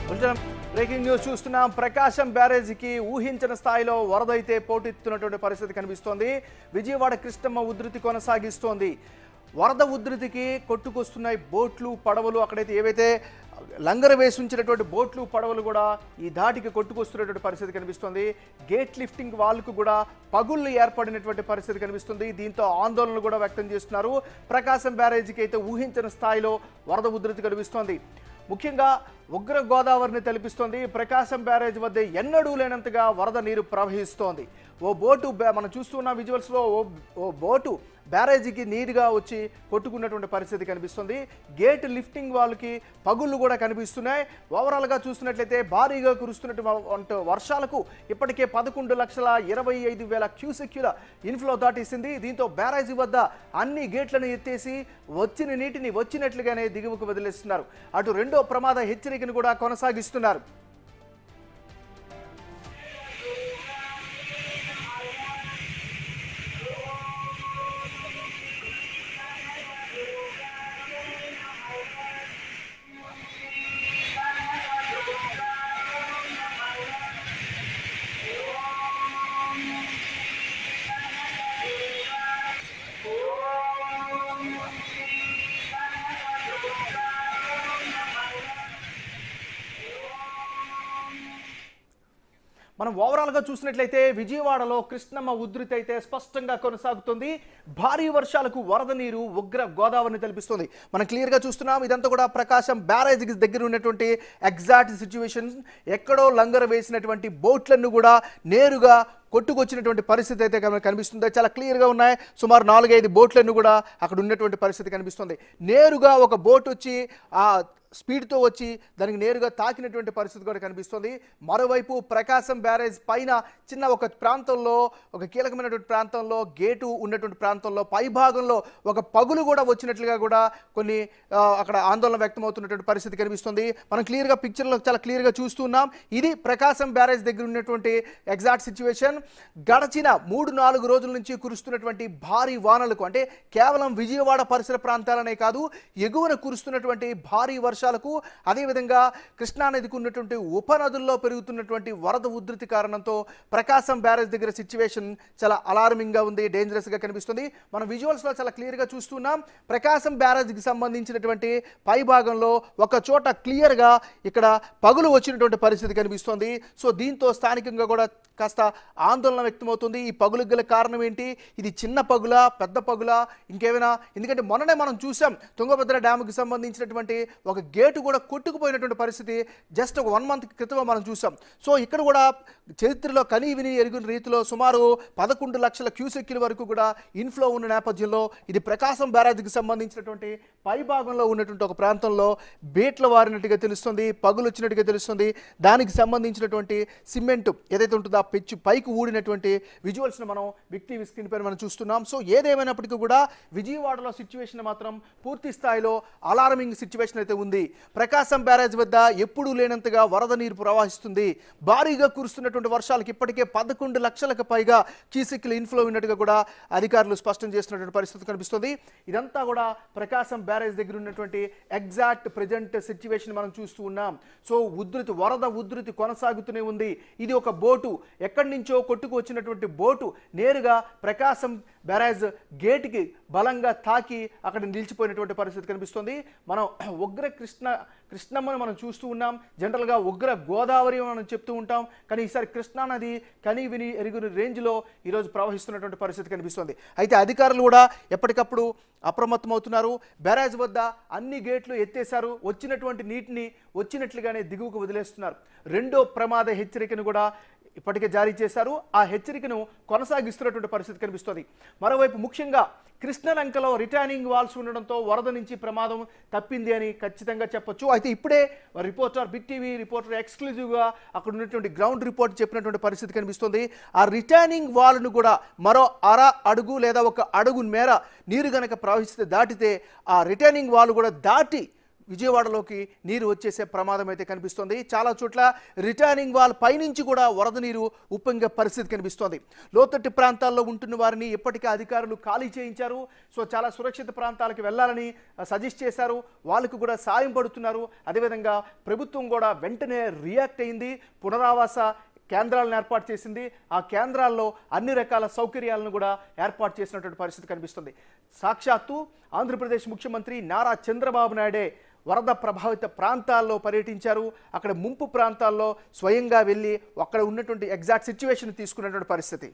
Bulletin breaking news చూస్తున్నాం ప్రకాశం బ్యారేజీకి ఊహించిన స్థాయిలో వరద అయితే పోటెత్తున్నటువంటి పరిస్థితి కనిపిస్తోంది విజయవాడ కృష్ణమ్మ ఉధృతి కొనసాగిస్తోంది వరద ఉధృతికి కొట్టుకొస్తున్నాయి బోట్లు పడవలు అక్కడైతే ఏవైతే లంగర వేసి ఉంచినటువంటి బోట్లు పడవలు కూడా ఈ ధాటికి కొట్టుకొస్తున్నటువంటి పరిస్థితి కనిపిస్తుంది గేట్ లిఫ్టింగ్ వాళ్ళకు కూడా పగుళ్ళు ఏర్పడినటువంటి పరిస్థితి కనిపిస్తుంది దీంతో ఆందోళనలు కూడా వ్యక్తం చేస్తున్నారు ప్రకాశం బ్యారేజీకి అయితే ఊహించిన స్థాయిలో వరద ఉధృతి కనిపిస్తోంది ముఖ్యంగా ఉగ్ర గోదావరిని తలపిస్తోంది ప్రకాశం బ్యారేజ్ వద్ద ఎన్నడూ లేనంతగా వరద నీరు ప్రవహిస్తోంది ఓ బోటు బ్యా- మనం చూస్తున్న విజువల్స్లో ఓ ఓ బోటు బ్యారేజీకి నీరుగా వచ్చి కొట్టుకున్నటువంటి పరిస్థితి కనిపిస్తుంది గేట్ లిఫ్టింగ్ వాళ్ళకి పగుళ్ళు కూడా కనిపిస్తున్నాయి ఓవరాల్గా చూస్తున్నట్లయితే భారీగా కురుస్తున్నటువంటి వర్షాలకు ఇప్పటికే పదకొండు లక్షల ఇరవై ఐదు వేల క్యూసెక్యుల ఇన్ఫ్లో దాటేసింది దీంతో బ్యారేజీ వద్ద అన్ని గేట్లను ఎత్తేసి వచ్చిన నీటిని వచ్చినట్లుగానే దిగువకు వదిలేస్తున్నారు అటు రెండో ప్రమాద హెచ్చరికను కూడా కొనసాగిస్తున్నారు మనం ఓవరాల్గా చూసినట్లయితే విజయవాడలో కృష్ణమ్మ ఉధృతి అయితే స్పష్టంగా కొనసాగుతుంది భారీ వర్షాలకు వరద నీరు ఉగ్ర గోదావరిని తలపిస్తుంది మనం క్లియర్గా చూస్తున్నాం ఇదంతా కూడా ప్రకాశం బ్యారేజ్కి దగ్గర ఉన్నటువంటి ఎగ్జాక్ట్ సిచ్యువేషన్ ఎక్కడో లంగర వేసినటువంటి బోట్లను కూడా నేరుగా కొట్టుకొచ్చినటువంటి పరిస్థితి అయితే కనుక కనిపిస్తుంది చాలా క్లియర్గా ఉన్నాయి సుమారు నాలుగైదు బోట్లను కూడా అక్కడ ఉన్నటువంటి పరిస్థితి కనిపిస్తుంది నేరుగా ఒక బోట్ వచ్చి ఆ స్పీడ్తో వచ్చి దానికి నేరుగా తాకినటువంటి పరిస్థితి కూడా కనిపిస్తుంది మరోవైపు ప్రకాశం బ్యారేజ్ పైన చిన్న ఒక ప్రాంతంలో ఒక కీలకమైనటువంటి ప్రాంతంలో గేటు ఉన్నటువంటి ప్రాంతంలో పై భాగంలో ఒక పగులు కూడా వచ్చినట్లుగా కూడా కొన్ని ఆ, అక్కడ ఆందోళన వ్యక్తమవుతున్నటువంటి పరిస్థితి కనిపిస్తుంది మనం క్లియర్గా పిక్చర్లో చాలా క్లియర్గా చూస్తున్నాం ఇది ప్రకాశం బ్యారేజ్ దగ్గర ఉన్నటువంటి ఎగ్జాక్ట్ సిచ్యువేషన్ గడచిన మూడు నాలుగు రోజుల నుంచి కురుస్తున్నటువంటి భారీ వానలకు అంటే కేవలం విజయవాడ పరిసర ప్రాంతాలనే కాదు ఎగువన కురుస్తున్నటువంటి భారీ వర్షాలకు అదేవిధంగా కృష్ణానదికి ఉన్నటువంటి ఉపనదుల్లో పెరుగుతున్నటువంటి వరద ఉధృతి కారణంతో ప్రకాశం బ్యారేజ్ దగ్గర సిచ్యువేషన్ చాలా అలార్మింగ్గా ఉంది డేంజరస్గా కనిపిస్తుంది మనం విజువల్స్లో చాలా క్లియర్గా చూస్తున్నాం ప్రకాశం బ్యారేజ్కి సంబంధించినటువంటి పై భాగంలో ఒక చోట క్లియర్గా ఇక్కడ పగులు వచ్చినటువంటి పరిస్థితి కనిపిస్తుంది సో దీంతో స్థానికంగా కూడా కాస్త ఆందోళన వ్యక్తమవుతుంది ఈ పగులకు గల కారణం ఏంటి ఇది చిన్న పగుల పెద్ద పగుల ఇంకేమైనా ఎందుకంటే మొన్ననే మనం చూసాం తుంగభద్ర డ్యాముకి సంబంధించినటువంటి ఒక గేటు కూడా కొట్టుకుపోయినటువంటి పరిస్థితి జస్ట్ ఒక వన్ మంత్ క్రితం మనం చూసాం సో ఇక్కడ కూడా చరిత్రలో కనీ విని ఎరుగుని రీతిలో సుమారు పదకొండు లక్షల క్యూసెక్కిల వరకు కూడా ఇన్ఫ్లో ఉన్న నేపథ్యంలో ఇది ప్రకాశం బ్యారేజ్కి సంబంధించినటువంటి పై భాగంలో ఉన్నటువంటి ఒక ప్రాంతంలో బీట్ల వారినట్టుగా తెలుస్తుంది పగులు వచ్చినట్టుగా తెలుస్తుంది దానికి సంబంధించినటువంటి సిమెంట్ ఏదైతే ఉంటుందో ఆ పెచ్చు పైకి ఊడినటువంటి విజువల్స్ని మనం బిగ్ టీవీ స్క్రీన్ పైన మనం చూస్తున్నాం సో ఏదేమైనప్పటికీ కూడా విజయవాడలో సిచ్యువేషన్ మాత్రం పూర్తి స్థాయిలో అలారమింగ్ సిచ్యువేషన్ అయితే ఉంది ప్రకాశం బ్యారేజ్ వద్ద ఎప్పుడూ లేనంతగా వరద నీరు ప్రవహిస్తుంది భారీగా కురుస్తున్నటువంటి వర్షాలకు ఇప్పటికే పదకొండు లక్షలకు పైగా కీసిక్లు ఇన్ఫ్లో ఉన్నట్టుగా కూడా అధికారులు స్పష్టం చేస్తున్నటువంటి పరిస్థితి కనిపిస్తుంది ఇదంతా కూడా ప్రకాశం బ్యారేజ్ దగ్గర ఉన్నటువంటి ఎగ్జాక్ట్ ప్రజెంట్ సిచ్యువేషన్ మనం చూస్తూ ఉన్నాం సో ఉధృతి వరద ఉధృతి కొనసాగుతూనే ఉంది ఇది ఒక బోటు ఎక్కడి నుంచో కొట్టుకు వచ్చినటువంటి బోటు నేరుగా ప్రకాశం బ్యారేజ్ గేట్కి బలంగా తాకి అక్కడ నిలిచిపోయినటువంటి పరిస్థితి కనిపిస్తుంది మనం ఉగ్ర కృష్ణ కృష్ణమ్మను మనం చూస్తూ ఉన్నాం జనరల్గా ఉగ్ర గోదావరి మనం చెప్తూ ఉంటాం కానీ ఈసారి కృష్ణా నది కని విని ఎరుగుని రేంజ్లో ఈరోజు ప్రవహిస్తున్నటువంటి పరిస్థితి కనిపిస్తుంది అయితే అధికారులు కూడా ఎప్పటికప్పుడు అప్రమత్తమవుతున్నారు బ్యారేజ్ వద్ద అన్ని గేట్లు ఎత్తేశారు వచ్చినటువంటి నీటిని వచ్చినట్లుగానే దిగువకు వదిలేస్తున్నారు రెండో ప్రమాద హెచ్చరికను కూడా ఇప్పటికే జారీ చేశారు ఆ హెచ్చరికను కొనసాగిస్తున్నటువంటి పరిస్థితి కనిపిస్తుంది మరోవైపు ముఖ్యంగా కృష్ణలంకలో రిటర్నింగ్ వాల్స్ ఉండడంతో వరద నుంచి ప్రమాదం తప్పింది అని ఖచ్చితంగా చెప్పొచ్చు అయితే ఇప్పుడే రిపోర్టర్ బిగ్ టీవీ రిపోర్టర్ ఎక్స్క్లూజివ్గా అక్కడ ఉన్నటువంటి గ్రౌండ్ రిపోర్ట్ చెప్పినటువంటి పరిస్థితి కనిపిస్తుంది ఆ రిటర్నింగ్ వాల్ను కూడా మరో అర అడుగు లేదా ఒక అడుగు మేర నీరు గనక ప్రవహిస్తే దాటితే ఆ రిటర్నింగ్ వాల్ కూడా దాటి విజయవాడలోకి నీరు వచ్చేసే ప్రమాదం అయితే కనిపిస్తోంది చాలా చోట్ల రిటర్నింగ్ వాల్ పైనుంచి కూడా వరద నీరు ఉప్పొంగే పరిస్థితి కనిపిస్తోంది లోతట్టు ప్రాంతాల్లో ఉంటున్న వారిని ఇప్పటికే అధికారులు ఖాళీ చేయించారు సో చాలా సురక్షిత ప్రాంతాలకు వెళ్ళాలని సజెస్ట్ చేశారు వాళ్ళకు కూడా సాయం పడుతున్నారు అదేవిధంగా ప్రభుత్వం కూడా వెంటనే రియాక్ట్ అయింది పునరావాస కేంద్రాలను ఏర్పాటు చేసింది ఆ కేంద్రాల్లో అన్ని రకాల సౌకర్యాలను కూడా ఏర్పాటు చేసినటువంటి పరిస్థితి కనిపిస్తుంది సాక్షాత్తు ఆంధ్రప్రదేశ్ ముఖ్యమంత్రి నారా చంద్రబాబు నాయుడే వరద ప్రభావిత ప్రాంతాల్లో పర్యటించారు అక్కడ ముంపు ప్రాంతాల్లో స్వయంగా వెళ్ళి అక్కడ ఉన్నటువంటి ఎగ్జాక్ట్ సిచ్యువేషన్ తీసుకున్నటువంటి పరిస్థితి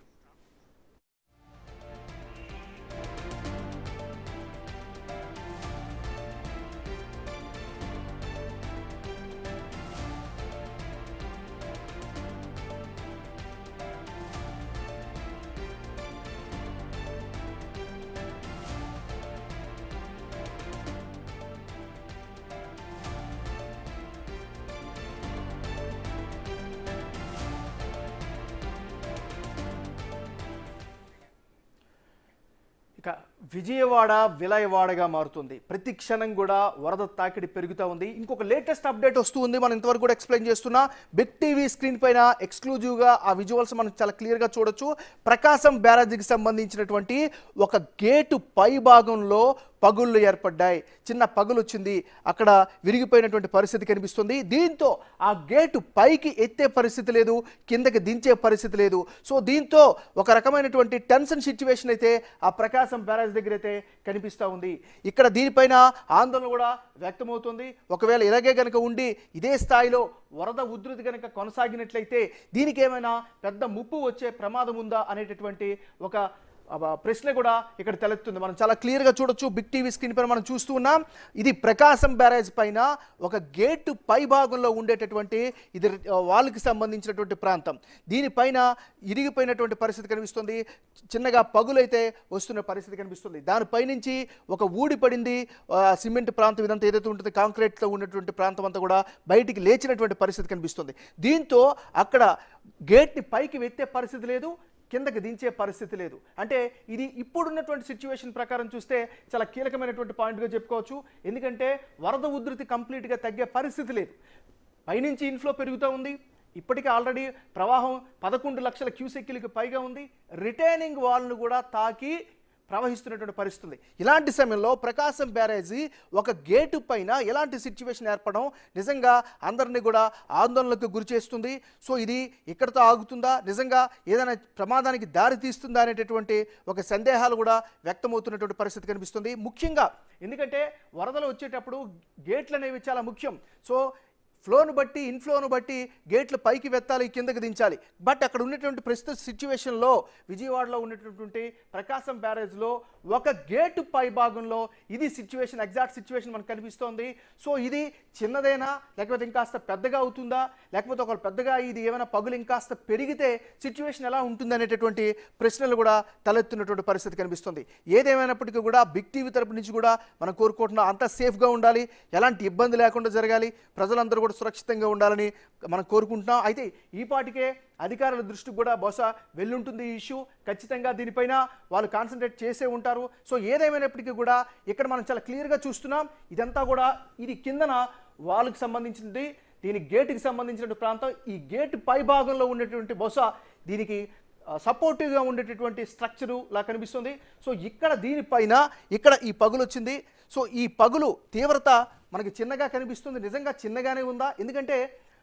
ఇక విజయవాడ విలయవాడగా మారుతుంది ప్రతి క్షణం కూడా వరద తాకిడి పెరుగుతూ ఉంది ఇంకొక లేటెస్ట్ అప్డేట్ వస్తూ ఉంది మనం ఇంతవరకు కూడా ఎక్స్ప్లెయిన్ చేస్తున్నా బిగ్ టీవీ స్క్రీన్ పైన ఎక్స్క్లూజివ్గా ఆ విజువల్స్ మనం చాలా క్లియర్గా చూడొచ్చు ప్రకాశం బ్యారేజీకి సంబంధించినటువంటి ఒక గేటు పై భాగంలో పగుళ్ళు ఏర్పడ్డాయి చిన్న పగులు వచ్చింది అక్కడ విరిగిపోయినటువంటి పరిస్థితి కనిపిస్తుంది దీంతో ఆ గేటు పైకి ఎత్తే పరిస్థితి లేదు కిందకి దించే పరిస్థితి లేదు సో దీంతో ఒక రకమైనటువంటి టెన్షన్ సిచ్యువేషన్ అయితే ఆ ప్రకాశం బ్యారేజ్ దగ్గర అయితే కనిపిస్తూ ఉంది ఇక్కడ దీనిపైన ఆందోళన కూడా వ్యక్తమవుతుంది ఒకవేళ ఇలాగే కనుక ఉండి ఇదే స్థాయిలో వరద ఉధృతి కనుక కొనసాగినట్లయితే దీనికి ఏమైనా పెద్ద ముప్పు వచ్చే ప్రమాదం ఉందా అనేటటువంటి ఒక అబ్బా, ప్రశ్న కూడా ఇక్కడ తలెత్తుంది మనం చాలా క్లియర్గా చూడొచ్చు బిగ్ టీవీ స్క్రీన్ పైన మనం చూస్తూ ఉన్నాం ఇది ప్రకాశం బ్యారేజ్ పైన ఒక గేటు పై భాగంలో ఉండేటటువంటి ఇది ఆ, వాళ్ళకి సంబంధించినటువంటి ప్రాంతం దీనిపైన ఇరిగిపోయినటువంటి పరిస్థితి కనిపిస్తుంది చిన్నగా పగులైతే వస్తున్న పరిస్థితి కనిపిస్తుంది దానిపై నుంచి ఒక ఊడి పడింది ఆ, సిమెంట్ ప్రాంతం ఇదంతా ఏదైతే ఉంటుంది కాంక్రీట్తో ఉన్నటువంటి ప్రాంతం అంతా కూడా బయటికి లేచినటువంటి పరిస్థితి కనిపిస్తుంది దీంతో అక్కడ గేట్ని పైకి వెత్తే పరిస్థితి లేదు కిందకి దించే పరిస్థితి లేదు అంటే ఇది ఇప్పుడున్నటువంటి సిచ్యువేషన్ ప్రకారం చూస్తే చాలా కీలకమైనటువంటి పాయింట్గా చెప్పుకోవచ్చు ఎందుకంటే వరద ఉధృతి కంప్లీట్గా తగ్గే పరిస్థితి లేదు పైనుంచి ఇన్ఫ్లో పెరుగుతూ ఉంది ఇప్పటికే ఆల్రెడీ ప్రవాహం పదకొండు లక్షల క్యూసెక్కిలకి పైగా ఉంది రిటైనింగ్ వాల్ను కూడా తాకి ప్రవహిస్తున్నటువంటి పరిస్థితి ఉంది. ఇలాంటి సమయంలో ప్రకాశం బ్యారేజీ ఒక గేటు పైన ఎలాంటి సిచ్యువేషన్ ఏర్పడడం నిజంగా అందరినీ కూడా ఆందోళనకు గురి చేస్తుంది సో ఇది ఇక్కడతో ఆగుతుందా నిజంగా ఏదైనా ప్రమాదానికి దారి తీస్తుందా అనేటటువంటి ఒక సందేహాలు కూడా వ్యక్తమవుతున్నటువంటి పరిస్థితి కనిపిస్తుంది ముఖ్యంగా ఎందుకంటే వరదలు వచ్చేటప్పుడు గేట్లు అనేవి చాలా ముఖ్యం సో ఫ్లోను బట్టి ఇన్ఫ్లోను బట్టి గేట్లు పైకి వెత్తాలి కిందకి దించాలి బట్ అక్కడ ఉన్నటువంటి ప్రస్తుత సిచ్యువేషన్లో విజయవాడలో ఉన్నటువంటి ప్రకాశం బ్యారేజ్లో ఒక గేటు పై భాగంలో ఇది సిచ్యువేషన్ ఎగ్జాక్ట్ సిచ్యువేషన్ మనకు కనిపిస్తోంది సో ఇది చిన్నదేనా లేకపోతే ఇంకాస్త పెద్దగా అవుతుందా లేకపోతే ఒక పెద్దగా ఇది ఏమైనా పగులు ఇంకాస్త పెరిగితే సిచ్యువేషన్ ఎలా ఉంటుంది అనేటటువంటి ప్రశ్నలు కూడా తలెత్తున్నటువంటి పరిస్థితి కనిపిస్తుంది ఏదేమైనప్పటికీ కూడా బిగ్ టీవీ తరపు నుంచి కూడా మనం కోరుకుంటున్నాం అంతా సేఫ్గా ఉండాలి ఎలాంటి ఇబ్బంది లేకుండా జరగాలి ప్రజలందరూ కూడా సురక్షితంగా ఉండాలని మనం కోరుకుంటున్నాం అయితే ఈ పాటికే అధికారుల దృష్టికి కూడా బహుశా వెళ్ళుంటుంది ఈ ఇష్యూ ఖచ్చితంగా దీనిపైన వాళ్ళు కాన్సన్ట్రేట్ చేసే ఉంటారు సో ఏదేమైనప్పటికీ కూడా ఇక్కడ మనం చాలా క్లియర్గా చూస్తున్నాం ఇదంతా కూడా ఇది కిందన వాళ్ళకి సంబంధించింది దీని గేటుకి సంబంధించిన ప్రాంతం ఈ గేటు పై భాగంలో ఉండేటువంటి బహుశా దీనికి సపోర్టివ్గా ఉండేటటువంటి స్ట్రక్చరు లా కనిపిస్తుంది సో ఇక్కడ దీనిపైన ఇక్కడ ఈ పగులు వచ్చింది సో ఈ పగులు తీవ్రత మనకి చిన్నగా కనిపిస్తుంది నిజంగా చిన్నగానే ఉందా ఎందుకంటే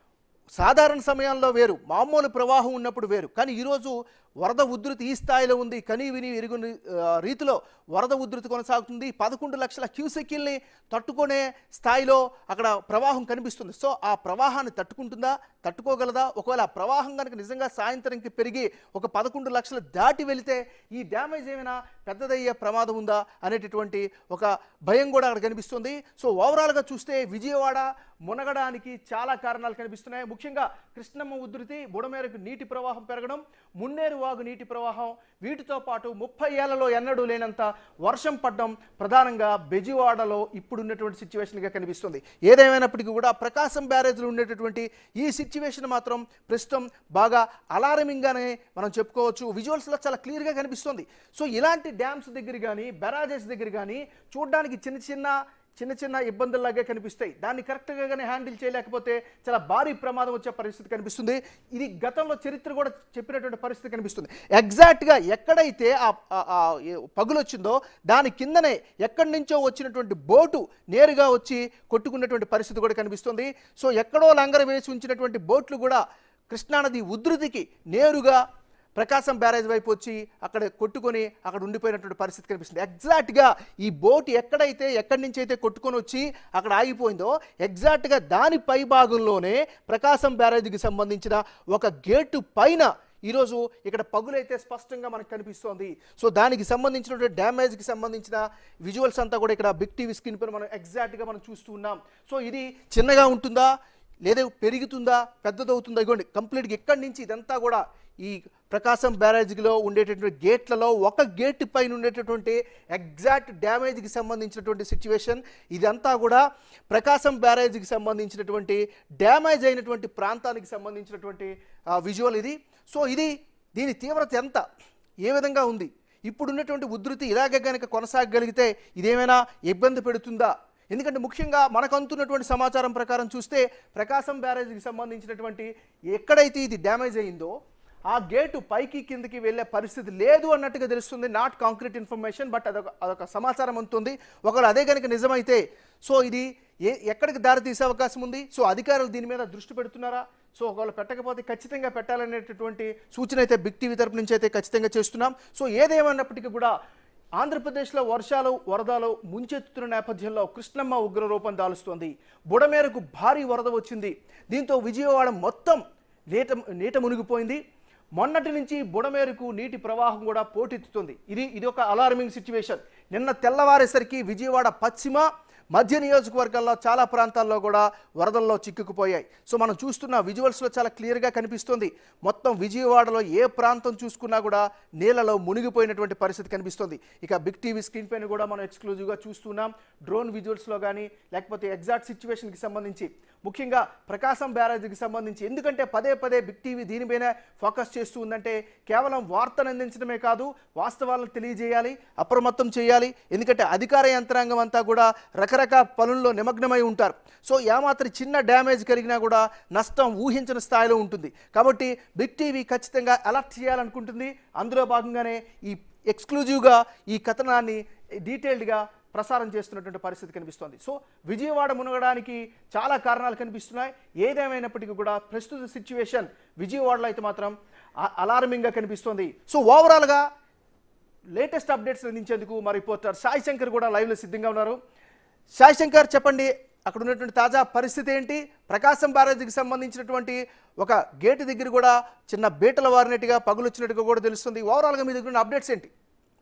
సాధారణ సమయాల్లో వేరు మామూలు ప్రవాహం ఉన్నప్పుడు వేరు కానీ ఈరోజు వరద ఉధృతి ఈ స్థాయిలో ఉంది కనీ విని ఎరుగుని ఆ, రీతిలో వరద ఉధృతి కొనసాగుతుంది పదకొండు లక్షల క్యూసెక్కిల్ని తట్టుకునే స్థాయిలో అక్కడ ప్రవాహం కనిపిస్తుంది సో ఆ ప్రవాహాన్ని తట్టుకుంటుందా తట్టుకోగలదా ఒకవేళ ఆ ప్రవాహం కనుక నిజంగా సాయంత్రంకి పెరిగి ఒక పదకొండు లక్షలు దాటి వెళితే ఈ డ్యామేజ్ ఏమైనా పెద్దదయ్యే ప్రమాదం ఉందా అనేటటువంటి ఒక భయం కూడా అక్కడ కనిపిస్తుంది సో ఓవరాల్గా చూస్తే విజయవాడ మునగడానికి చాలా కారణాలు కనిపిస్తున్నాయి ముఖ్యంగా కృష్ణమ్మ ఉధృతి బుడమేరకు నీటి ప్రవాహం పెరగడం మున్నేరు వాగు నీటి ప్రవాహం వీటితో పాటు ముప్పై ఏళ్లలో ఎన్నడూ లేనంత వర్షం పడడం ప్రధానంగా బెజవాడలో ఇప్పుడున్నటువంటి సిచ్యువేషన్గా కనిపిస్తుంది ఏదేమైనప్పటికీ కూడా ప్రకాశం బ్యారేజ్లో ఉండేటటువంటి ఈ సిచ్యువేషన్ మాత్రం ప్రస్తుతం బాగా అలారమింగ్గానే మనం చెప్పుకోవచ్చు విజువల్స్లో చాలా క్లియర్గా కనిపిస్తుంది సో ఇలాంటి డ్యామ్స్ దగ్గర కానీ బెరాజెస్ దగ్గర కానీ చూడడానికి చిన్న చిన్న చిన్న చిన్న ఇబ్బందుల్లాగే కనిపిస్తాయి దాన్ని కరెక్ట్గా కానీ హ్యాండిల్ చేయలేకపోతే చాలా భారీ ప్రమాదం వచ్చే పరిస్థితి కనిపిస్తుంది ఇది గతంలో చరిత్ర కూడా చెప్పినటువంటి పరిస్థితి కనిపిస్తుంది ఎగ్జాక్ట్గా ఎక్కడైతే ఆ ఆ- ఆ ఏ పగులు వచ్చిందో దాని కిందనే ఎక్కడి నుంచో వచ్చినటువంటి బోటు నేరుగా వచ్చి కొట్టుకున్నటువంటి పరిస్థితి కూడా కనిపిస్తుంది సో ఎక్కడో లంగర వేసి ఉంచినటువంటి బోట్లు కూడా కృష్ణానది ఉధృతికి నేరుగా ప్రకాశం బ్యారేజ్ వైపు వచ్చి అక్కడ కొట్టుకొని అక్కడ ఉండిపోయినటువంటి పరిస్థితి కనిపిస్తుంది ఎగ్జాక్ట్గా ఈ బోట్ ఎక్కడైతే ఎక్కడి నుంచి అయితే కొట్టుకొని వచ్చి అక్కడ ఆగిపోయిందో ఎగ్జాక్ట్గా దాని పై భాగంలోనే ప్రకాశం బ్యారేజ్కి సంబంధించిన ఒక గేటు పైన ఈరోజు ఇక్కడ పగులైతే స్పష్టంగా మనకు కనిపిస్తోంది సో దానికి సంబంధించినటువంటి డ్యామేజ్కి సంబంధించిన విజువల్స్ అంతా కూడా ఇక్కడ బిగ్ టీవీ స్క్రీన్ పైన మనం ఎగ్జాక్ట్గా మనం చూస్తూ ఉన్నాం సో ఇది చిన్నగా ఉంటుందా లేదా పెరుగుతుందా పెద్దదవుతుందా ఇగోండి కంప్లీట్గా ఎక్కడి నుంచి ఇదంతా కూడా ఈ ప్రకాశం బ్యారేజ్లో ఉండేటటువంటి గేట్లలో ఒక గేట్ పైన ఉండేటటువంటి ఎగ్జాక్ట్ డ్యామేజ్కి సంబంధించినటువంటి సిచ్యువేషన్ ఇదంతా కూడా ప్రకాశం బ్యారేజ్కి సంబంధించినటువంటి డ్యామేజ్ అయినటువంటి ప్రాంతానికి సంబంధించినటువంటి విజువల్ ఇది సో ఇది దీని తీవ్రత ఎంత ఏ విధంగా ఉంది ఇప్పుడున్నటువంటి ఉధృతి ఇలాగే కనుక కొనసాగగలిగితే ఇదేమైనా ఇబ్బంది పెడుతుందా ఎందుకంటే ముఖ్యంగా మనకు అందుతున్నటువంటి సమాచారం ప్రకారం చూస్తే ప్రకాశం బ్యారేజ్కి సంబంధించినటువంటి ఎక్కడైతే ఇది డ్యామేజ్ అయిందో ఆ గేటు పైకి కిందకి వెళ్ళే పరిస్థితి లేదు అన్నట్టుగా తెలుస్తుంది నాట్ కాంక్రీట్ ఇన్ఫర్మేషన్ బట్ అదొక అదొక సమాచారం అందుతుంది ఒకవేళ అదే కనుక నిజమైతే సో ఇది ఏ ఎక్కడికి దారి తీసే అవకాశం ఉంది సో అధికారులు దీని మీద దృష్టి పెడుతున్నారా సో ఒకవేళ పెట్టకపోతే ఖచ్చితంగా పెట్టాలనేటటువంటి సూచన అయితే బిగ్ టీవీ తరపు నుంచి అయితే ఖచ్చితంగా చేస్తున్నాం సో ఏదేమన్నప్పటికీ కూడా ఆంధ్రప్రదేశ్లో వర్షాలు వరదలు ముంచెత్తుతున్న నేపథ్యంలో కృష్ణమ్మ ఉగ్ర రూపం దాలుస్తోంది బుడమేరకు భారీ వరద వచ్చింది దీంతో విజయవాడ మొత్తం నీట నీట మునిగిపోయింది మొన్నటి నుంచి బుడమేరుకు నీటి ప్రవాహం కూడా పోటెత్తుతుంది ఇది ఇది ఒక అలార్మింగ్ సిచ్యువేషన్ నిన్న తెల్లవారేసరికి విజయవాడ పశ్చిమ మధ్య నియోజకవర్గాల్లో చాలా ప్రాంతాల్లో కూడా వరదల్లో చిక్కుకుపోయాయి సో మనం చూస్తున్న విజువల్స్లో చాలా క్లియర్గా కనిపిస్తుంది మొత్తం విజయవాడలో ఏ ప్రాంతం చూసుకున్నా కూడా నీళ్ళలో మునిగిపోయినటువంటి పరిస్థితి కనిపిస్తుంది ఇక బిగ్ టీవీ స్క్రీన్ పైన కూడా మనం ఎక్స్క్లూజివ్గా చూస్తున్నాం డ్రోన్ విజువల్స్లో కానీ లేకపోతే ఎగ్జాక్ట్ సిచ్యువేషన్కి సంబంధించి ముఖ్యంగా ప్రకాశం బ్యారేజ్కి సంబంధించి ఎందుకంటే పదే పదే బిగ్ టీవీ దీనిపైన ఫోకస్ చేస్తూ ఉందంటే కేవలం వార్తను అందించడమే కాదు వాస్తవాలను తెలియజేయాలి అప్రమత్తం చేయాలి ఎందుకంటే అధికార యంత్రాంగం అంతా కూడా రకరకాల పనుల్లో నిమగ్నమై ఉంటారు సో ఏమాత్రం చిన్న డ్యామేజ్ కలిగినా కూడా నష్టం ఊహించిన స్థాయిలో ఉంటుంది కాబట్టి బిగ్ టీవీ ఖచ్చితంగా అలర్ట్ చేయాలనుకుంటుంది అందులో భాగంగానే ఈ ఎక్స్క్లూజివ్గా ఈ కథనాన్ని డీటెయిల్డ్గా ప్రసారం చేస్తున్నటువంటి పరిస్థితి కనిపిస్తోంది సో విజయవాడ మునగడానికి చాలా కారణాలు కనిపిస్తున్నాయి ఏదేమైనప్పటికీ కూడా ప్రస్తుత సిచ్యువేషన్ విజయవాడలో అయితే మాత్రం అలార్మింగ్గా కనిపిస్తోంది సో ఓవరాల్గా లేటెస్ట్ అప్డేట్స్ అందించేందుకు మా రిపోర్టర్ సాయి శంకర్ కూడా లైవ్లో సిద్ధంగా ఉన్నారు సాయి శంకర్ చెప్పండి అక్కడ ఉన్నటువంటి తాజా పరిస్థితి ఏంటి ప్రకాశం బ్యారేజీకి సంబంధించినటువంటి ఒక గేటు దగ్గర కూడా చిన్న బీటలు వారినట్టుగా పగులు వచ్చినట్టుగా కూడా తెలుస్తుంది ఓవరాల్గా మీ దగ్గర ఉన్న అప్డేట్స్ ఏంటి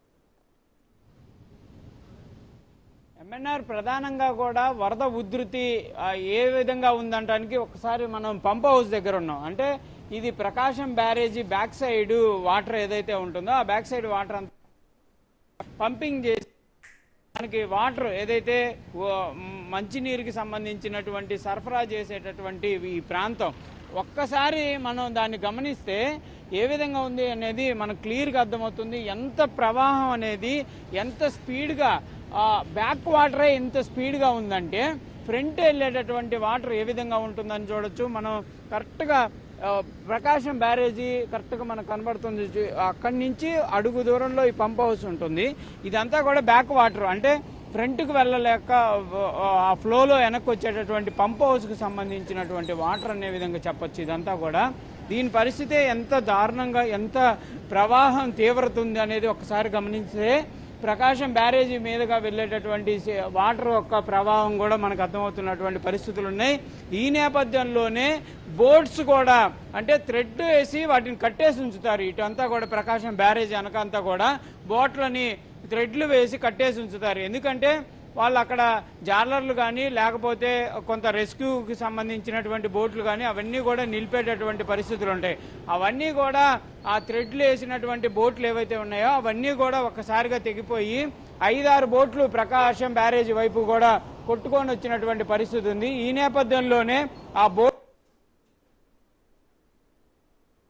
ఎంఎన్ఆర్ ప్రధానంగా కూడా వరద ఉధృతి ఆ, ఏ విధంగా ఉందంటానికి ఒకసారి మనం పంప్ హౌస్ దగ్గర ఉన్నాం అంటే ఇది ప్రకాశం బ్యారేజీ బ్యాక్ సైడ్ వాటర్ ఏదైతే ఉంటుందో ఆ బ్యాక్ సైడ్ వాటర్ అంతా పంపింగ్ చేసి మనకి వాటర్ ఏదైతే ఓ, మ్, మంచినీరుకి సంబంధించినటువంటి సరఫరా చేసేటటువంటి ఈ ప్రాంతం ఒక్కసారి మనం దాన్ని గమనిస్తే ఏ విధంగా ఉంది అనేది మనకు క్లియర్గా అర్థమవుతుంది ఎంత ప్రవాహం అనేది ఎంత స్పీడ్గా బ్యాక్ వాటరే ఎంత స్పీడ్గా ఉందంటే ఫ్రంట్ వెళ్ళేటటువంటి వాటర్ ఏ విధంగా ఉంటుందని చూడొచ్చు మనం కరెక్ట్గా ఆ, ప్రకాశం బ్యారేజీ కరెక్ట్గా మనకు కనబడుతుంది చూ- అక్కడి నుంచి అడుగు దూరంలో ఈ పంప్ హౌస్ ఉంటుంది ఇదంతా కూడా బ్యాక్ వాటర్ అంటే ఫ్రంట్కి వెళ్ళలేక ఆ, ఆ ఫ్లోలో వెనక్కి వచ్చేటటువంటి పంప్ హౌస్కి సంబంధించినటువంటి వాటర్ అనే విధంగా చెప్పొచ్చు ఇదంతా కూడా దీని పరిస్థితి ఎంత దారుణంగా ఎంత ప్రవాహం తీవ్రత ఉంది అనేది ఒకసారి గమనిస్తే ప్రకాశం బ్యారేజీ మీదుగా వెళ్ళేటటువంటి సే- వాటర్ యొక్క ప్రవాహం కూడా మనకు అర్థమవుతున్నటువంటి పరిస్థితులు ఉన్నాయి ఈ నేపథ్యంలోనే బోట్స్ కూడా అంటే థ్రెడ్ వేసి వాటిని కట్టేసి ఉంచుతారు ఇటంతా కూడా ప్రకాశం బ్యారేజీ వెనకంతా కూడా బోట్లని థ్రెడ్లు వేసి కట్టేసి ఉంచుతారు ఎందుకంటే వాళ్ళు అక్కడ జాలర్లు కానీ లేకపోతే కొంత రెస్క్యూకి సంబంధించినటువంటి బోట్లు కానీ అవన్నీ కూడా నిలిపేటటువంటి పరిస్థితులు ఉంటాయి అవన్నీ కూడా ఆ థ్రెడ్లు వేసినటువంటి బోట్లు ఏవైతే ఉన్నాయో అవన్నీ కూడా ఒక్కసారిగా తెగిపోయి ఐదారు బోట్లు ప్రకాశం బ్యారేజీ వైపు కూడా కొట్టుకొని వచ్చినటువంటి పరిస్థితి ఉంది ఈ నేపథ్యంలోనే ఆ బోట్ డ్యామేజ్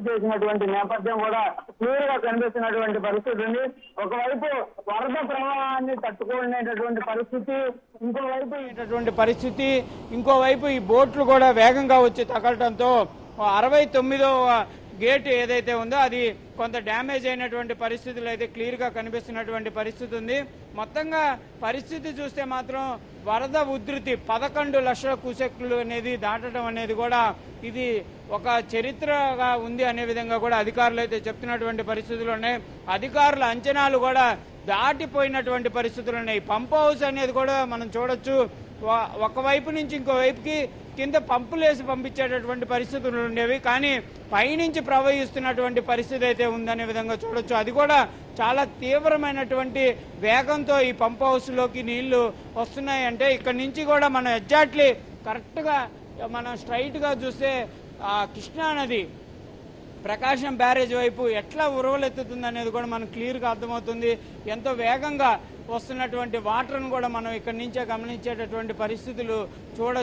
చేసినటువంటి నేపథ్యం కూడా క్లియర్ గా కనిపిస్తున్నటువంటి పరిస్థితి ఉంది ఒకవైపు వరద ప్రవాహాన్ని తట్టుకోలేనటువంటి పరిస్థితి ఇంకోవైపు అనేటటువంటి పరిస్థితి ఇంకోవైపు ఈ బోట్లు కూడా వేగంగా వచ్చి తగలటంతో అరవై తొమ్మిదవ గేట్ ఏదైతే ఉందో అది కొంత డ్యామేజ్ అయినటువంటి పరిస్థితులు అయితే క్లియర్ గా కనిపిస్తున్నటువంటి పరిస్థితి ఉంది మొత్తంగా పరిస్థితి చూస్తే మాత్రం వరద ఉధృతి పదకొండు లక్షల కుసెక్కులు అనేది దాటడం అనేది కూడా ఇది ఒక చరిత్రగా ఉంది అనే విధంగా కూడా అధికారులు అయితే చెప్తున్నటువంటి పరిస్థితులు ఉన్నాయి అధికారుల అంచనాలు కూడా దాటిపోయినటువంటి పరిస్థితులు ఉన్నాయి పంప్ హౌస్ అనేది కూడా మనం చూడొచ్చు వ- ఒకవైపు నుంచి ఇంకో వైపుకి కింద పంపులు వేసి పంపించేటటువంటి పరిస్థితులు ఉండేవి కానీ పైనుంచి ప్రవహిస్తున్నటువంటి పరిస్థితి అయితే ఉందనే విధంగా చూడొచ్చు అది కూడా చాలా తీవ్రమైనటువంటి వేగంతో ఈ పంప్ హౌస్లోకి నీళ్లు వస్తున్నాయి అంటే ఇక్కడ నుంచి కూడా మనం ఎగ్జాక్ట్లీ కరెక్ట్గా మనం స్ట్రైట్గా చూస్తే ఆ కృష్ణా నది ప్రకాశం బ్యారేజ్ వైపు ఎట్లా ఉరవలెత్తుతుంది అనేది కూడా మనకు క్లియర్గా అర్థమవుతుంది ఎంతో వేగంగా వస్తున్నటువంటి వాటర్ను కూడా మనం ఇక్కడి నుంచే గమనించేటటువంటి పరిస్థితులు చూడ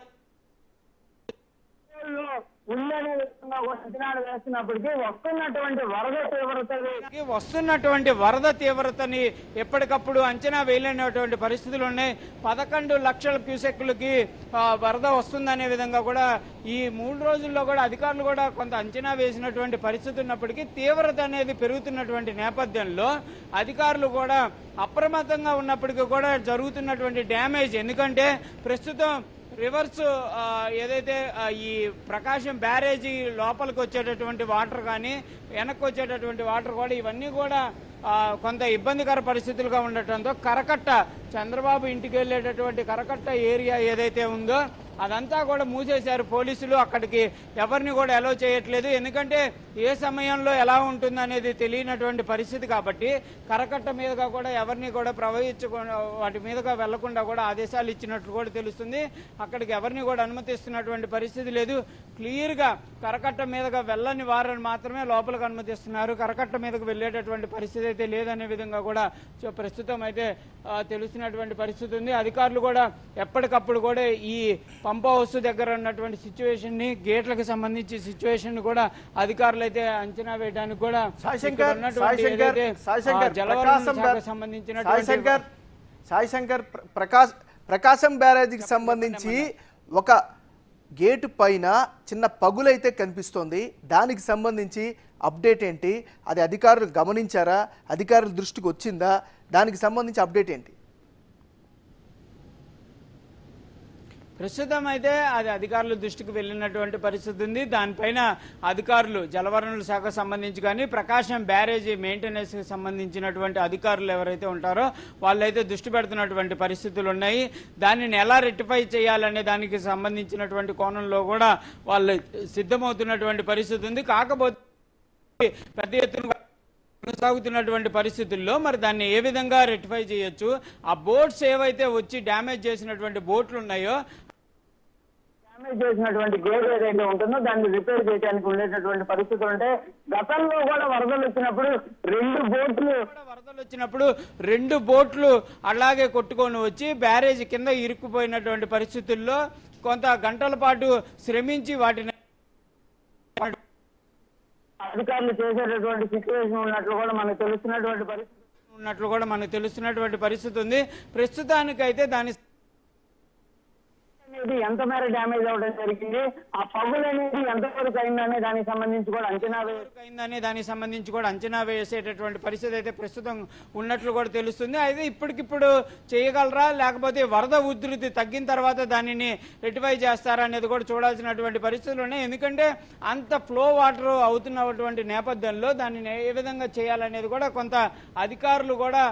ఉందనే విధంగా కూడా అంచనాలు వేస్తున్నప్పటికీ వస్తున్నటువంటి వరద తీవ్రతలు ఈ వస్తున్నటువంటి వరద తీవ్రతని ఎప్పటికప్పుడు అంచనా వేయలేనటువంటి పరిస్థితులు ఉన్నాయి పదకొండు లక్షల క్యూసెక్కులకి ఆ, వరద వస్తుందనే విధంగా కూడా ఈ మూడు రోజుల్లో కూడా అధికారులు కూడా కొంత అంచనా వేసినటువంటి పరిస్థితి ఉన్నప్పటికీ తీవ్రత అనేది పెరుగుతున్నటువంటి నేపథ్యంలో అధికారులు కూడా అప్రమత్తంగా ఉన్నప్పటికీ కూడా జరుగుతున్నటువంటి డ్యామేజ్ ఎందుకంటే ప్రస్తుతం రివర్స్ ఆ, ఏదైతే ఆ, ఈ ప్రకాశం బ్యారేజీ లోపలికి వచ్చేటటువంటి వాటర్ కానీ వెనక్కి వచ్చేటటువంటి వాటర్ కూడా ఇవన్నీ కూడా ఆ, కొంత ఇబ్బందికర పరిస్థితులుగా ఉండటంతో కరకట్ట చంద్రబాబు ఇంటికి వెళ్ళేటటువంటి కరకట్ట ఏరియా ఏదైతే ఉందో అదంతా కూడా మూసేశారు పోలీసులు అక్కడికి ఎవరిని కూడా అలో చేయట్లేదు ఎందుకంటే ఏ సమయంలో ఎలా ఉంటుంది అనేది తెలియనటువంటి పరిస్థితి కాబట్టి కరకట్ట మీదుగా కూడా ఎవరిని కూడా ప్రవహించకుండా వాటి మీదుగా వెళ్లకుండా కూడా ఆదేశాలు ఇచ్చినట్లు కూడా తెలుస్తుంది అక్కడికి ఎవరిని కూడా అనుమతిస్తున్నటువంటి పరిస్థితి లేదు క్లియర్ గా కరకట్ట మీదుగా వెళ్ళని వారిని మాత్రమే లోపలికి అనుమతిస్తున్నారు కరకట్ట మీదకు వెళ్ళేటటువంటి పరిస్థితి అయితే లేదనే విధంగా కూడా చ- ప్రస్తుతం అయితే ఆ, తెలుస్తున్నటువంటి పరిస్థితి ఉంది అధికారులు కూడా ఎప్పటికప్పుడు కూడా ఈ పంప్ హౌస్ దగ్గర ఉన్నటువంటి సిచ్యువేషన్ ని గేట్లకు సంబంధించి సిచ్యువేషన్ ని కూడా అధికారులు అయితే అంచనా వేయడానికి కూడా సాయి ఇక్కడ శంకర్ ఉన్నటువంటి సాయి శంకర్ ఏదైతే, సాయి ఆ, శంకర్ జలవనరుల ప్రకాశం శాఖకు బ్యారే- సాయి సంబంధించినటువంటి శంకర్ సాయి శంకర్ ప్ర- ప్రకాశ్ ప్రకాశం బ్యారేజీకి సంబంధించి ఒక గేటు పైన చిన్న పగులైతే కనిపిస్తోంది దానికి సంబంధించి అప్డేట్ ఏంటి అది అధికారులు గమనించారా అధికారుల దృష్టికి వచ్చిందా దానికి సంబంధించి అప్డేట్ ఏంటి ప్రస్తుతం అయితే అది అధికారుల దృష్టికి వెళ్ళినటువంటి పరిస్థితి ఉంది దానిపైన అధికారులు జలవనరుల శాఖకు సంబంధించి కానీ ప్రకాశం బ్యారేజీ మెయింటెనెన్స్ కి సంబంధించినటువంటి అధికారులు ఎవరైతే ఉంటారో వాళ్ళైతే దృష్టి పెడుతున్నటువంటి పరిస్థితులు ఉన్నాయి దానిని ఎలా రెక్టిఫై చేయాలనే దానికి సంబంధించినటువంటి కోణంలో కూడా వాళ్ళు సిద్ధమవుతున్నటువంటి పరిస్థితి ఉంది కాకపోతే పెద్ద ఎత్తున కొనసాగుతున్నటువంటి పరిస్థితుల్లో మరి దాన్ని ఏ విధంగా రెక్టిఫై చేయొచ్చు ఆ బోట్స్ ఏవైతే వచ్చి డ్యామేజ్ చేసినటువంటి బోట్లు ఉన్నాయో డ్యామేజ్ చేసినటువంటి గేట్ ఏదైతే ఉంటుందో దాన్ని రిపేర్ చేయడానికి ఉండేటటువంటి పరిస్థితులు ఉంటే గతంలో కూడా వరదలు వచ్చినప్పుడు రెండు బోట్లు కూడా వరదలు వచ్చినప్పుడు రెండు బోట్లు అలాగే కొట్టుకొని వచ్చి బ్యారేజ్ కింద ఇరుక్కుపోయినటువంటి పరిస్థితుల్లో కొంత గంటల పాటు శ్రమించి వాటిని అధికారులు చేసేటటువంటి సిచ్యువేషన్ ఉన్నట్లు కూడా మనకు తెలుస్తున్నటువంటి పరిస్థితి ఉన్నట్లు కూడా మనకు తెలుస్తున్నటువంటి పరిస్థితి ఉంది ప్రస్తుతానికైతే దాని అనేది ఎంత మేర డ్యామేజ్ అవ్వడం జరిగింది ఆ పగులు అనేది ఎంత వరకు అయిందనే దానికి సంబంధించి కూడా అంచనా వే- అయిందని దానికి సంబంధించి కూడా అంచనా వేసేటటువంటి పరిస్థితి అయితే ప్రస్తుతం ఉన్నట్లు కూడా తెలుస్తుంది అయితే ఇప్పటికిప్పుడు చేయగలరా లేకపోతే వరద ఉధృతి తగ్గిన తర్వాత దానిని రెటిఫై చేస్తారా అనేది కూడా చూడాల్సినటువంటి పరిస్థితులు ఉన్నాయి ఎందుకంటే అంత ఫ్లో వాటర్ అవుతున్నటువంటి నేపథ్యంలో దానిని ఏ విధంగా చేయాలనేది కూడా కొంత అధికారులు కూడా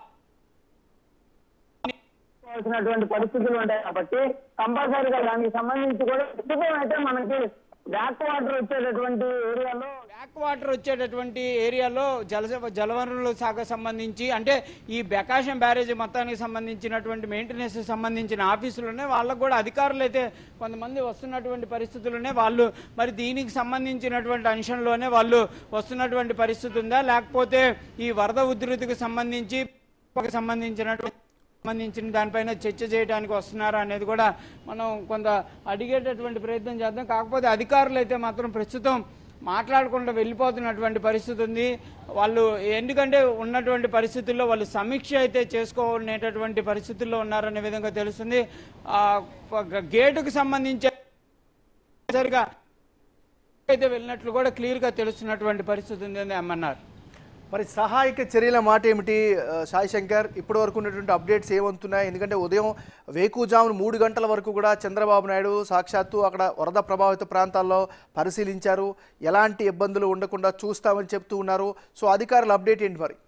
కావాల్సినటువంటి పరిస్థితులు ఉంటాయి కాబట్టి కంపల్సరీగా దానికి సంబంధించి కూడా ప్రస్తుతం అయితే మనకి బ్యాక్ వాటర్ వచ్చేటటువంటి ఏరియాలో బ్యాక్ వాటర్ వచ్చేటటువంటి ఏరియాలో జల జలవనరుల శాఖ సంబంధించి అంటే ఈ ప్రకాశం బ్యారేజ్ మొత్తానికి సంబంధించినటువంటి మెయింటెనెన్స్ సంబంధించిన ఆఫీసులునే వాళ్ళకు కూడా అధికారులు అయితే కొంతమంది వస్తున్నటువంటి పరిస్థితులునే వాళ్ళు మరి దీనికి సంబంధించినటువంటి అంశంలోనే వాళ్ళు వస్తున్నటువంటి పరిస్థితి ఉందా లేకపోతే ఈ వరద ఉధృతికి సంబంధించి సంబంధించినటువంటి సంబంధించిన దానిపైన చర్చ చేయడానికి వస్తున్నారా అనేది కూడా మనం కొంత అడిగేటటువంటి ప్రయత్నం చేద్దాం కాకపోతే అధికారులు అయితే మాత్రం ప్రస్తుతం మాట్లాడకుండా వెళ్ళిపోతున్నటువంటి పరిస్థితి ఉంది వాళ్ళు ఎందుకంటే ఉన్నటువంటి పరిస్థితుల్లో వాళ్ళు సమీక్ష అయితే చేసుకోనేటటువంటి పరిస్థితుల్లో ఉన్నారనే విధంగా తెలుస్తుంది ఆ, గ- గేటుకు సంబంధించి సరిగా అయితే వెళ్ళినట్లు కూడా క్లియర్ గా తెలుస్తున్నటువంటి పరిస్థితి ఉంది అని అమ్మన్నారు మరి సహాయక చర్యల మాట ఏమిటి ఆ, సాయి శంకర్ ఇప్పటి వరకు ఉన్నటువంటి అప్డేట్స్ ఏమంటున్నాయి ఎందుకంటే ఉదయం వేకుజామున మూడు గంటల వరకు కూడా చంద్రబాబు నాయుడు సాక్షాత్తు అక్కడ వరద ప్రభావిత ప్రాంతాల్లో పరిశీలించారు ఎలాంటి ఇబ్బందులు ఉండకుండా చూస్తామని చెప్తూ ఉన్నారు సో అధికారుల అప్డేట్ ఏంటి మరి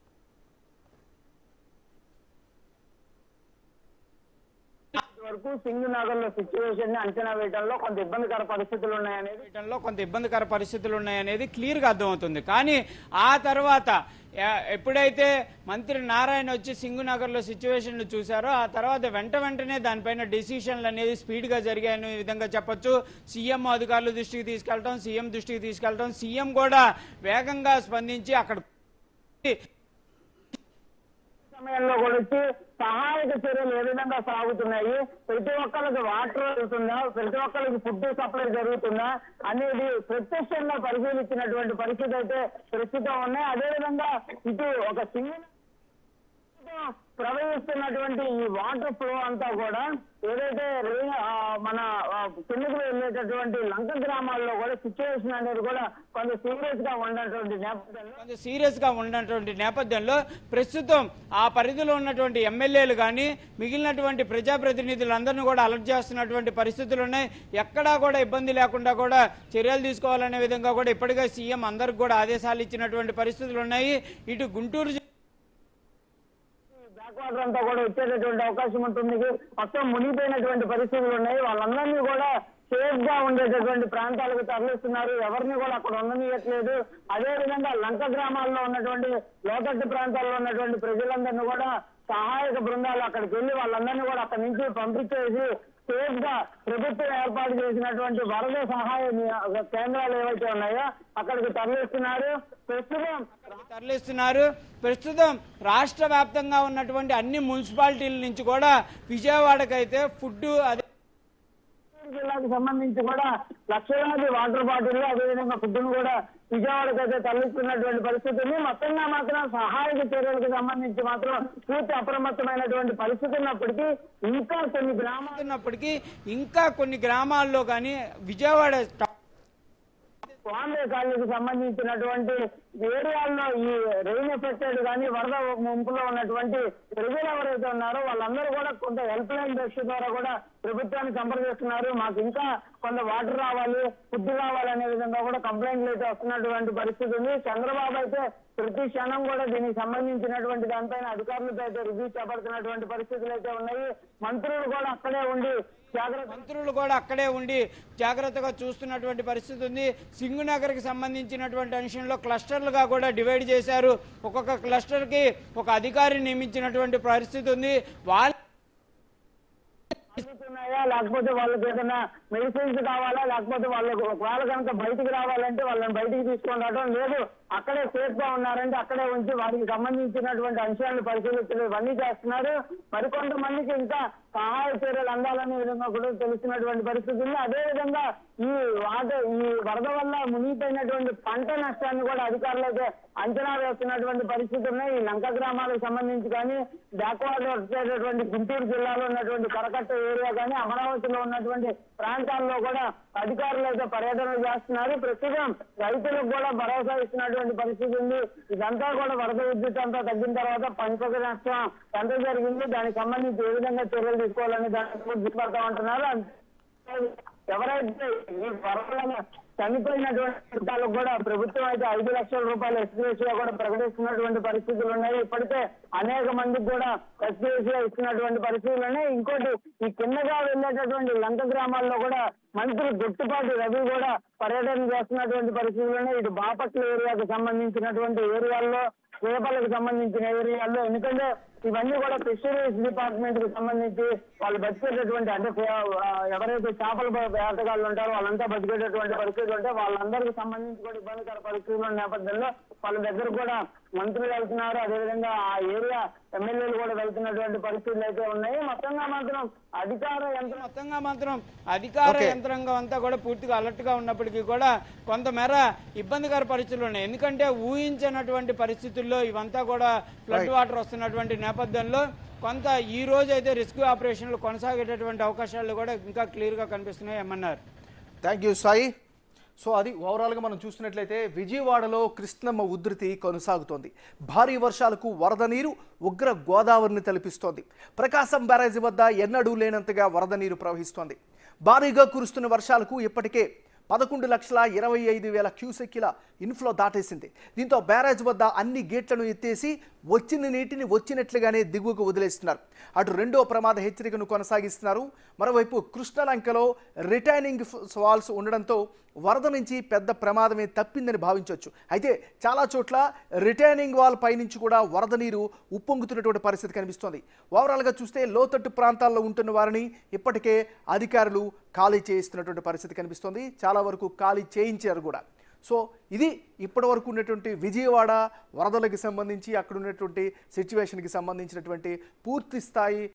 వరకు సింగ్ నగర్ లో సిచ్యువేషన్ ని అంచనా వేయడంలో కొంత ఇబ్బందికర పరిస్థితులు ఉన్నాయనేది చేయడంలో కొంత ఇబ్బందికర పరిస్థితులు ఉన్నాయనేది క్లియర్గా అర్థమవుతుంది కానీ ఆ తర్వాత ఎ- ఎప్పుడైతే మంత్రి నారాయణ వచ్చి సింగునగర్లో సిచ్యువేషన్ చూశారో ఆ తర్వాత వెంట వెంటనే దానిపైన డెసిషన్లు అనేది స్పీడ్గా జరిగాయని ఈ విధంగా చెప్పొచ్చు సీఎం అధికారుల దృష్టికి తీసుకెళ్ళటం సీఎం దృష్టికి తీసుకెళ్ళటం సీఎం కూడా వేగంగా స్పందించి అక్కడ సమయంలో కూడా వచ్చి సహాయక చర్యలు ఏ విధంగా సాగుతున్నాయి ప్రతి ఒక్కరికి వాటర్ వెళ్తుందా ప్రతి ఒక్కరికి ఫుడ్ సప్లై జరుగుతుందా అనేది ప్రత్యక్షంగా పరిశీలించినటువంటి పరిస్థితి అయితే ప్రస్తుతం ఉన్నాయి అదేవిధంగా ఇటు ఒక సింగిల్ ప్రవహిస్తున్నటువంటి ఈ వాటర్ ఫ్లో అంతా కూడా ఏదైతే రే- ఆ, మన ఆ, కిందకు వెళ్ళేటటువంటి లంక గ్రామాల్లో కూడా సిచ్యువేషన్ అనేది కూడా కొంత సీరియస్ గా ఉన్నటువంటి నేపథ్యంలో కొంచెం సీరియస్ గా ఉన్నటువంటి నేపథ్యంలో ప్రస్తుతం ఆ పరిధిలో ఉన్నటువంటి ఎమ్మెల్యేలు కానీ మిగిలినటువంటి ప్రజాప్రతినిధులందరినీ కూడా అలర్ట్ చేస్తున్నటువంటి పరిస్థితులు ఉన్నాయి ఎక్కడా కూడా ఇబ్బంది లేకుండా కూడా చర్యలు తీసుకోవాలనే విధంగా కూడా ఇప్పటికే సీఎం అందరికి కూడా ఆదేశాలు ఇచ్చినటువంటి పరిస్థితులు ఉన్నాయి ఇటు గుంటూరు జిల్లా బ్యాక్ వాటర్ అంతా కూడా వచ్చేటటువంటి అవకాశం ఉంటుంది మొత్తం మునిగిపోయినటువంటి పరిస్థితులు ఉన్నాయి వాళ్ళందరినీ కూడా సేఫ్ గా ఉండేటటువంటి ప్రాంతాలకు తరలిస్తున్నారు ఎవరిని కూడా అక్కడ ఉండనియట్లేదు అదే విధంగా లంక గ్రామాల్లో ఉన్నటువంటి లోతట్టు ప్రాంతాల్లో ఉన్నటువంటి ప్రజలందరినీ కూడా సహాయక బృందాలు అక్కడికి వెళ్ళి వాళ్ళందరినీ కూడా అక్కడి నుంచి పంపించేసి సేఫ్ గా ప్రభుత్వం ఏర్పాటు చేసినటువంటి వరద సహాయ ని- కేంద్రాలు ఏవైతే ఉన్నాయో అక్కడికి తరలిస్తున్నారు ప్రస్తుతం తరలిస్తున్నారు ప్రస్తుతం రాష్ట్ర వ్యాప్తంగా ఉన్నటువంటి అన్ని మున్సిపాలిటీల నుంచి కూడా విజయవాడకైతే ఫుడ్ అదే చిత్తూరు జిల్లాకు సంబంధించి కూడా లక్షలాది వాటర్ బాటిల్ అదేవిధంగా ఫుడ్ కూడా విజయవాడకు అయితే తరలిస్తున్నటువంటి పరిస్థితి ఉంది మొత్తంగా మాత్రం సహాయక చర్యలకు సంబంధించి మాత్రం పూర్తి అప్రమత్తమైనటువంటి పరిస్థితి ఉన్నప్పటికీ ఇంకా కొన్ని గ్రామాలు ఉన్నప్పటికీ ఇంకా కొన్ని గ్రామాల్లో కానీ విజయవాడ టౌన్ బాంబే కాలనీకి సంబంధించినటువంటి ఏరియాల్లో ఈ రెయిన్ ఎఫెక్టెడ్ కానీ వరద ముంపులో ఉన్నటువంటి ప్రజలు ఎవరైతే ఉన్నారో వాళ్ళందరూ కూడా కొంత హెల్ప్ లైన్ బెస్ట్ ద్వారా కూడా ప్రభుత్వాన్ని సంప్రదిస్తున్నారు మాకు ఇంకా కొంత వాటర్ రావాలి ఫుడ్ రావాలి అనే విధంగా కూడా కంప్లైంట్లు అయితే వస్తున్నటువంటి పరిస్థితి ఉంది చంద్రబాబు అయితే ప్రతి క్షణం కూడా దీనికి సంబంధించినటువంటి దానిపైన అధికారులతో అయితే రివ్యూ చేపడుతున్నటువంటి పరిస్థితులు అయితే ఉన్నాయి మంత్రులు కూడా అక్కడే ఉండి జాగ్రత్త మంత్రులు కూడా అక్కడే ఉండి జాగ్రత్తగా చూస్తున్నటువంటి పరిస్థితి ఉంది సింగునగర్కి సంబంధించినటువంటి అంశంలో క్లస్టర్లుగా కూడా డివైడ్ చేశారు ఒక్కొక్క క్లస్టర్కి ఒక అధికారిని నియమించినటువంటి పరిస్థితి ఉంది వాళ్ళ ఉన్నాయా లేకపోతే వాళ్ళకి ఏదైనా మెడిసిన్స్ కావాలా లేకపోతే వాళ్ళకి ఒకవేళ కనుక బయటికి రావాలంటే వాళ్ళని బయటికి తీసుకొని రావడం లేదు అక్కడే సేఫ్ గా ఉన్నారంటే అక్కడే ఉంచి వారికి సంబంధించినటువంటి అంశాలను పరిశీలించడం ఇవన్నీ చేస్తున్నారు మరికొంతమందికి ఇంకా సహాయ చర్యలు అందాలనే విధంగా కూడా తెలుస్తున్నటువంటి పరిస్థితి ఉంది అదే విధంగా ఈ వాటర్ ఈ వరద వల్ల మునిగిపోయినటువంటి పంట నష్టాన్ని కూడా అధికారులు అయితే అంచనా వేస్తున్నటువంటి పరిస్థితి ఉన్నాయి ఈ లంక గ్రామాలకు సంబంధించి కానీ బ్యాక్వర్డ్ వచ్చేటటువంటి గుంటూరు జిల్లాలో ఉన్నటువంటి కరకట్ట ఏరియా కానీ అమరావతిలో ఉన్నటువంటి ప్రాంతాల్లో కూడా అధికారులు అయితే పర్యటనలు చేస్తున్నారు ప్రస్తుతం రైతులకు కూడా భరోసా ఇస్తున్నటువంటి పరిస్థితి ఉంది ఇదంతా కూడా వరద విద్యుత్ అంతా తగ్గిన తర్వాత పంచక నష్టం ఎంత జరిగింది దానికి సంబంధించి ఏ విధంగా చర్యలు తీసుకోవాలని దాని గురించి దృష్టి ఉంటున్నారు ఎవరైతే ఈ వరదలను చనిపోయినటువంటి కుటుంబాలకు కూడా ప్రభుత్వం అయితే ఐదు లక్షల రూపాయల ఎక్స్గ్రేషియా కూడా ప్రకటిస్తున్నటువంటి పరిస్థితులు ఉన్నాయి ఇప్పటికే అనేక మందికి కూడా ఎక్స్గ్రేషియా ఇస్తున్నటువంటి పరిస్థితులు ఉన్నాయి ఇంకోటి ఈ కిందగా వెళ్ళేటటువంటి లంక గ్రామాల్లో కూడా మంత్రి గుట్టుపాటి రవి కూడా పర్యటన చేస్తున్నటువంటి పరిస్థితులు ఉన్నాయి ఇటు బాపట్ల ఏరియాకు సంబంధించినటువంటి ఏరియాల్లో చేపలకు సంబంధించిన ఏరియాల్లో ఎందుకంటే ఇవన్నీ కూడా ఫిషరీస్ డిపార్ట్మెంట్ కి సంబంధించి వాళ్ళు బతికేటటువంటి అంటే ఆ, ఎవరైతే చేపల వేటగాళ్ళు ఉంటారో వాళ్ళంతా బతికేటటువంటి పరిస్థితులు ఉంటే వాళ్ళందరికీ సంబంధించి కూడా ఇబ్బందికర పరిస్థితుల నేపథ్యంలో వాళ్ళ దగ్గర కూడా మంత్రులు వెళ్తున్నారు అదేవిధంగా ఆ ఏరియా ఎమ్మెల్యేలు కూడా వెళ్తున్నటువంటి పరిస్థితులు అయితే ఉన్నాయి మొత్తంగా మాత్రం అధికార యంత్రం మొత్తంగా మాత్రం అధికార Okay. యంత్రాంగం అంతా కూడా పూర్తిగా అలర్ట్ గా ఉన్నప్పటికీ కూడా కొంతమేర ఇబ్బందికర పరిస్థితులు ఉన్నాయి ఎందుకంటే ఊహించినటువంటి పరిస్థితుల్లో ఇవంతా కూడా ఫ్లడ్ Right. వాటర్ వస్తున్నటువంటి నేపథ్యంలో కొంత ఈ రోజు అయితే రెస్క్యూ ఆపరేషన్లు కొనసాగేటటువంటి అవకాశాలు కూడా ఇంకా క్లియర్ గా కనిపిస్తున్నాయి ఏమన్నారు థ్యాంక్ యూ సాయి సో అది ఓవరాల్గా మనం చూస్తున్నట్లయితే విజయవాడలో కృష్ణమ్మ ఉధృతి కొనసాగుతోంది భారీ వర్షాలకు వరద నీరు ఉగ్ర గోదావరిని తలపిస్తోంది ప్రకాశం బ్యారేజీ వద్ద ఎన్నడూ లేనంతగా వరద నీరు ప్రవహిస్తోంది భారీగా కురుస్తున్న వర్షాలకు ఇప్పటికే పదకొండు లక్షల ఇరవై ఐదు వేల క్యూసెక్కిల ఇన్ఫ్లో దాటేసింది దీంతో బ్యారేజ్ వద్ద అన్ని గేట్లను ఎత్తేసి వచ్చిన నీటిని వచ్చినట్లుగానే దిగువకు వదిలేస్తున్నారు అటు రెండో ప్రమాద హెచ్చరికను కొనసాగిస్తున్నారు మరోవైపు కృష్ణలంకలో రిటైనింగ్ వాల్స్ ఉండడంతో వరద నుంచి పెద్ద ప్రమాదమే తప్పిందని భావించవచ్చు అయితే చాలా చోట్ల రిటైనింగ్ వాల్ పైనుంచి కూడా వరద నీరు ఉప్పొంగుతున్నటువంటి పరిస్థితి కనిపిస్తోంది ఓవరాల్గా చూస్తే లోతట్టు ప్రాంతాల్లో ఉంటున్న వారిని ఇప్పటికే అధికారులు ఖాళీ చేయిస్తున్నటువంటి పరిస్థితి కనిపిస్తోంది చాలా వరకు ఖాళీ చేయించారు కూడా సో ఇది ఇప్పటి వరకు ఉన్నటువంటి విజయవాడ వరదలకు సంబంధించి అక్కడ ఉన్నటువంటి సిచ్యువేషన్కి సంబంధించినటువంటి పూర్తి స్థాయి